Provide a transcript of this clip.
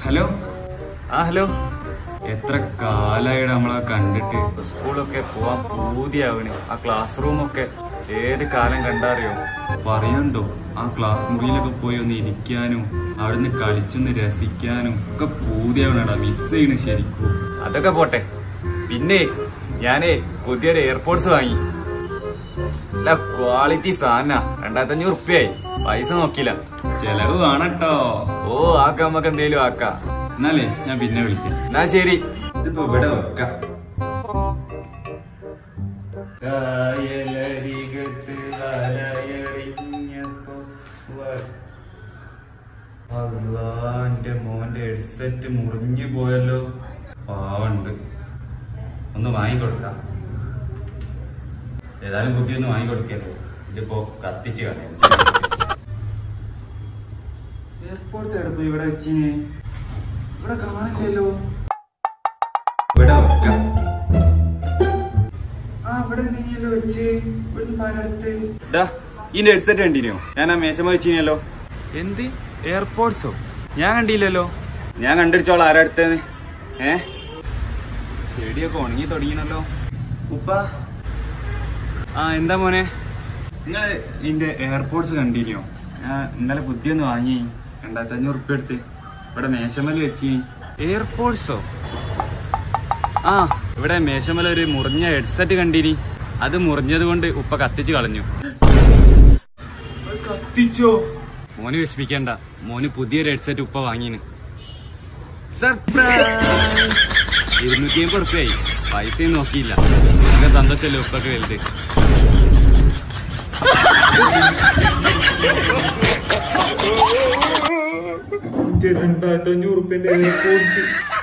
hello ആ hello എത്ര കാലായിട്ട് നമ്മളെ കണ്ടിട്ട് സ്കൂളൊക്കെ പോവാൻ പൂതിയാവണ് ആ ക്ലാസ് റൂമൊക്കെ ഏത് കാലം കണ്ടറിയോ പറയണ്ടോ ആ ക്ലാസ് മുറിയിലൊക്കെ പോയി ഒന്ന് ഇരിക്കാനും അവിടുന്ന് കളിച്ചൊന്ന് രസിക്കാനും ഒക്കെ പൂതിയാവണടാ മിസ് ചെയ്യണ് ശരിക്കും അതൊക്കെ പോട്ടെ പിന്നെ ഞാനേ പുതിയൊരു എയർപോർട്സ് വാങ്ങി നല്ല ക്വാളിറ്റി സാധന രണ്ടായിരത്തി അഞ്ഞൂറ് ഉറുപ്പ്യായി പൈസ നോക്കില്ല ചെലവ് വേണട്ടോ ഓ ആക്കാം നമുക്ക് എന്തേലും ആക്കാം എന്നാലേ ഞാൻ പിന്നെ വിളിക്കാം എന്നാ ശരി ഇതിപ്പോ ഇവിടെ വെക്കാം കായലരികത്ത് വലയറിഞ്ഞപ്പോ വ- അള്ളാ, എന്റെ മോന്റെ ഹെഡ്സെറ്റ് മുറിഞ്ഞു പോയല്ലോ പാവണ്ട് ഒന്ന് വാങ്ങിക്കൊടുക്കാം ഏതായാലും കുട്ടി ഒന്ന് വാങ്ങിക്കൊടുക്കല്ലോ ഇതിപ്പോ കത്തിച്ച് കളയാം എയർപോർട്ട്സ് എടുപ്പോ ഇവിടെ വെച്ചിന് ഇവിടെ കാണില്ലല്ലോ ഇവിടെ വെക്കാം ആ ഇവിടെ എന്തെങ്കിലും വെച്ച് ഇവിടുന്ന് പാരടുത്ത് ഈ ഹെഡ്സെറ്റ് കണ്ടിനോ ഞാൻ ആ മേശമ വെച്ചിനല്ലോ എന്ത് എയർപോർട്ട്സോ ഞാൻ കണ്ടില്ലല്ലോ ഞാൻ കണ്ടിരിച്ചോളാം ആരാ അടുത്തേന്ന് ഏ ചെടിയൊക്കെ ഉണങ്ങി തുടങ്ങിയണല്ലോ ഉപ്പ ആ എന്താ മോനെ നിങ്ങൾ ഇതിന്റെ എയർപോർട്ട്സ് കണ്ടിന്യോ ഞാൻ ഇന്നലെ പുതിയൊന്ന് വാങ്ങി രണ്ടായിരത്തി അഞ്ഞൂറ് ഉറുപ്പ്യ എടുത്ത് ഇവിടെ മേശമല വെച്ച് എയർപോർട്ട്സോ ആ ഇവിടെ മേശമല ഒരു മുറിഞ്ഞ ഹെഡ്സെറ്റ് കണ്ടിനി അത് മുറിഞ്ഞത് കൊണ്ട് ഉപ്പ കത്തിച്ച് കളഞ്ഞു കത്തിച്ചോ മോന് വിഷമിക്കണ്ട മോന് പുതിയൊരു ഹെഡ്സെറ്റ് ഉപ്പ വാങ്ങിന് സർപ്രൈസ് ഇരുന്നൂറ്റി അമ്പത് ഉറുപ്പ്യായി പൈസയും നോക്കിയില്ല നല്ല സന്തോഷമല്ലേ ഉപ്പൊക്കെ വലുത് രണ്ടായിരത്തി അഞ്ഞൂറ് ഉറുപ്പ്യന്റെ എയർപോർട്സ്